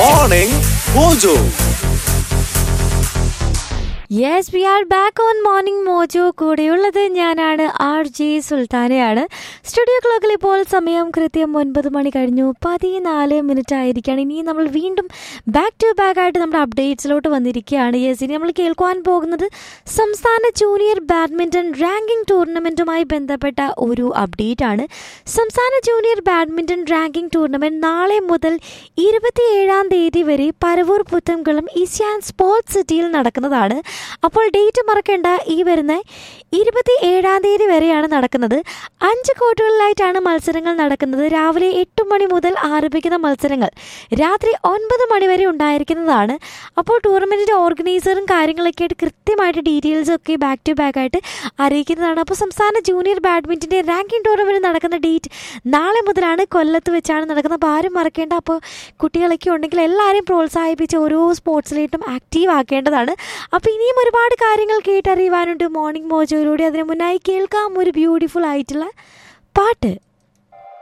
Morning Mojo. Yes we are back on morning Mojo കൂടെയുള്ളത് ഞാനാണ് R J സുൽത്താനയാണ് studio ക്ലോക്കിൽ ഇപ്പോൾ സമയം കൃത്യം ഒൻപത് മണി കഴിഞ്ഞു പതിനാല് മിനിറ്റ് ആയിരിക്കുകയാണ് ഇനി നമ്മൾ വീണ്ടും ബാക്ക് ടു ബാക്ക് ആയിട്ട് നമ്മുടെ അപ്ഡേറ്റ്സിലോട്ട് വന്നിരിക്കുകയാണ് യെസ് ഇനി നമ്മൾ കേൾക്കുവാൻ പോകുന്നത് സംസ്ഥാന ജൂനിയർ ബാഡ്മിൻ്റൺ റാങ്കിംഗ് ടൂർണമെൻറ്റുമായി ബന്ധപ്പെട്ട ഒരു അപ്ഡേറ്റ് ആണ് സംസ്ഥാന ജൂനിയർ ബാഡ്മിൻ്റൺ റാങ്കിംഗ് ടൂർണമെൻറ്റ് നാളെ മുതൽ ഇരുപത്തിയേഴാം തീയതി വരെ പരവൂർ പുത്തംകുളം ഈസ്യാൻ സ്പോർട്സ് സിറ്റിയിൽ നടക്കുന്നതാണ് അപ്പോൾ ഡേറ്റ് മറക്കേണ്ട ഈ വരുന്ന ഇരുപത്തി ഏഴാം തീയതി വരെയാണ് നടക്കുന്നത് അഞ്ച് കോർട്ടുകളിലായിട്ടാണ് മത്സരങ്ങൾ നടക്കുന്നത് രാവിലെ എട്ട് മണി മുതൽ ആരംഭിക്കുന്ന മത്സരങ്ങൾ രാത്രി ഒൻപത് മണി വരെ ഉണ്ടായിരിക്കുന്നതാണ് അപ്പോൾ ടൂർണമെൻറ്റിൻ്റെ ഓർഗനൈസറും കാര്യങ്ങളൊക്കെ ആയിട്ട് കൃത്യമായിട്ട് ഡീറ്റെയിൽസ് ഒക്കെ ബാക്ക് ടു ബാക്ക് ആയിട്ട് അറിയിക്കുന്നതാണ് അപ്പോൾ സംസ്ഥാന ജൂനിയർ ബാഡ്മിൻ്റൻ്റെ റാങ്കിംഗ് ടൂർണമെൻറ്റ് നടക്കുന്ന ഡേറ്റ് നാളെ മുതലാണ് കൊല്ലത്ത് വെച്ചാണ് നടക്കുന്നത് അപ്പോൾ ആരും മറക്കേണ്ട അപ്പോൾ കുട്ടികളൊക്കെ ഉണ്ടെങ്കിൽ എല്ലാവരെയും പ്രോത്സാഹിപ്പിച്ച് ഓരോ സ്പോർട്സിലേട്ടും ആക്റ്റീവ് ആക്കേണ്ടതാണ് അപ്പോൾ ഇനിയും ഒരുപാട് കാര്യങ്ങൾ കേട്ടറിയുവാനുണ്ട് മോർണിംഗ് മോജോയിലൂടെ അതിന് മുന്നായി കേൾക്കാം ഒരു ബ്യൂട്ടിഫുൾ ആയിട്ടുള്ള പാട്ട്